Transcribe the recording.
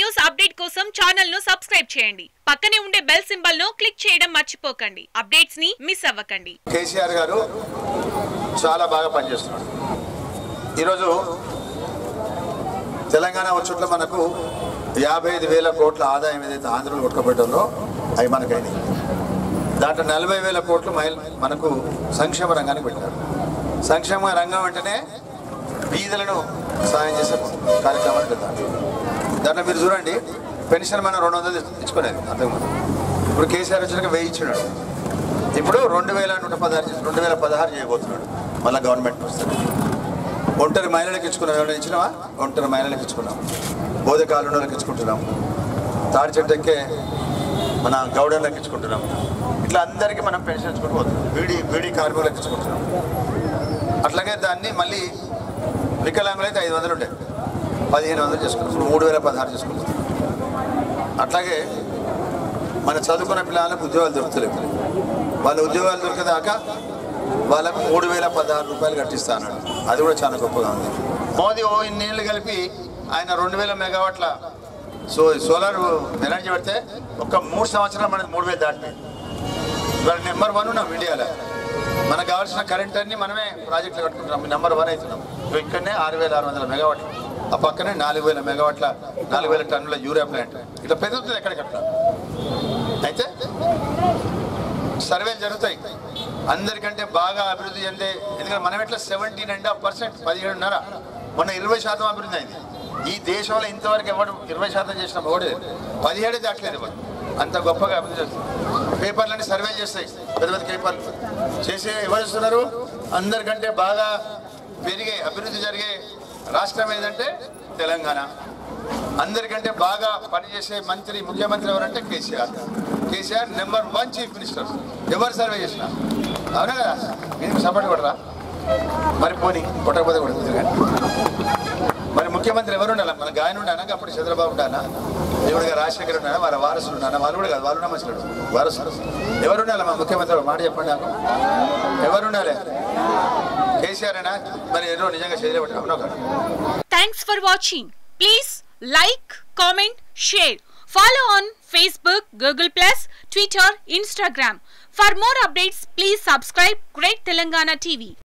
News update కోసం channel ను subscribe చేయండి పక్కనే ఉండే బెల్ సింబల్ ను క్లిక్ చేయడం మర్చిపోకండి అప్డేట్స్ ని మిస్ అవ్వకండి కేసీఆర్ గారు చాలా బాగా పనిచేస్తున్నాడు ఈరోజు తెలంగాణ వచ్చుట్లో మనకు యాభై ఐదు వేల కోట్ల ఆదాయం ఏదైతే ఆంధ్రలో కొట్టుకోబెట్టాలో అవి మనకైనాయి దాంట్లో నలభై వేల కోట్లు మహిళ మనకు సంక్షేమ రంగానికి పెట్టారు సంక్షేమ రంగం అంటేనే బీదలను సాయం చేసే కార్యక్రమాన్ని పెట్టారు దాంట్లో మీరు చూడండి పెన్షన్ మనం రెండు వందలు ఇచ్చుకునేది అంతకుముందు ఇప్పుడు కేసీఆర్ వచ్చినాక వెయ్యి ఇచ్చినాడు ఇప్పుడు రెండు వేల నూట పదహారు చేసి రెండు వేల పదహారు చేయబోతున్నాడు మళ్ళీ గవర్నమెంట్ వస్తుంది ఒంటరి మహిళలకు ఇచ్చుకున్నాం ఏమైనా ఇచ్చినావా ఒంటరి మహిళలకు ఇచ్చుకున్నాం బోధ కాలంలోకి ఇచ్చుకుంటున్నాం తాడి చెట్టెక్కే మన గౌడర్లకు ఇచ్చుకుంటున్నాం ఇట్లా అందరికీ మనం పెన్షన్ ఇచ్చుకుంటూ పోతున్నాం బీడీ బీడీ కార్మికులకు ఇచ్చుకుంటున్నాం అట్లాగే దాన్ని మళ్ళీ వికలాంగులు అయితే ఐదు వందలు ఉంటాయి పదిహేను వందలు చేసుకున్నాం ఇప్పుడు మూడు వేల పదహారు చేసుకుంటాం అట్లాగే మన చదువుకున్న పిల్లలకు ఉద్యోగాలు దొరుకుతలేవు వాళ్ళ ఉద్యోగాలు దొరికేదాకా వాళ్ళకు మూడు వేల పదహారు రూపాయలు కట్టిస్తా అన్నాడు అది కూడా చాలా గొప్పగా ఉంది మోదీ ఓ ఇన్నేళ్ళు కలిపి ఆయన రెండు వేల మెగావాట్ల సో సోలార్ ఎనర్జీ పెడితే ఒక మూడు సంవత్సరాలు మనకి మూడు వేలు దాటిపోయింది ఇవాళ నెంబర్ వన్ ఉన్నాం ఇండియాలో మనకు కావాల్సిన కరెంట్ అన్ని మనమే ప్రాజెక్టులు కట్టుకుంటున్నాం నెంబర్ వన్ అవుతున్నాం ఇగో ఇక్కడనే ఆరు వేల ఆరు వందల మెగావాట్లు ఆ పక్కనే నాలుగు వేల మెగావాట్ల నాలుగు వేల టన్నుల యూరియా ప్లాంట్ ఇట్లా పెరుగుతుంది ఎక్కడికట్లా అయితే సర్వేలు జరుగుతాయి అందరికంటే బాగా అభివృద్ధి చెందే ఎందుకంటే మనం ఎట్లా సెవెంటీన్ అండ్ హాఫ్ పర్సెంట్ పదిహేడున్నర మొన్న ఇరవై శాతం అభివృద్ధి అయింది ఈ దేశంలో ఇంతవరకు ఎవరు ఇరవై శాతం చేసిన ఓడే పదిహేడే దాటలేదు ఎవరు అంత గొప్పగా అభివృద్ధి చేస్తుంది పేపర్లన్నీ సర్వే చేస్తాయి పెద్ద పెద్ద పేపర్లు చేసే ఎవరు ఇస్తున్నారు అందరికంటే బాగా పెరిగే అభివృద్ధి జరిగే రాష్ట్రం ఏదంటే తెలంగాణ అందరికంటే బాగా పనిచేసే మంత్రి ముఖ్యమంత్రి ఎవరంటే KCR KCR number one chief minister ఎవరు సర్వే చేసినా అవునా కదా నేను సపోర్ట్ కొడరా మరి పోనీ కొట్టకపోతే కూడా కుదరదు కానీ. మరి ముఖ్యమంత్రి ఎవరు ఉండాలి మన గాయన ఉండానా అప్పుడు చంద్రబాబు ఉండానా దేవుడిగా రాజశేఖర్ ఉన్నానా వారి వారసులు ఉన్నానా వాళ్ళు కూడా కాదు వాళ్ళు ఉన్న మంచిగా వారసులు ఎవరు ఉండాలి మా ముఖ్యమంత్రి ఒక మాట చెప్పండి నాకు ఎవరు ఉండాలి కేసీఆర్ అయినా మరి ఏదో నిజంగా చేయలేబట్టి అవునా కదా Thanks for watching. Please like, comment, share. Follow on Facebook, Google Plus, Twitter, Instagram. For more updates, please subscribe Great Telangana TV.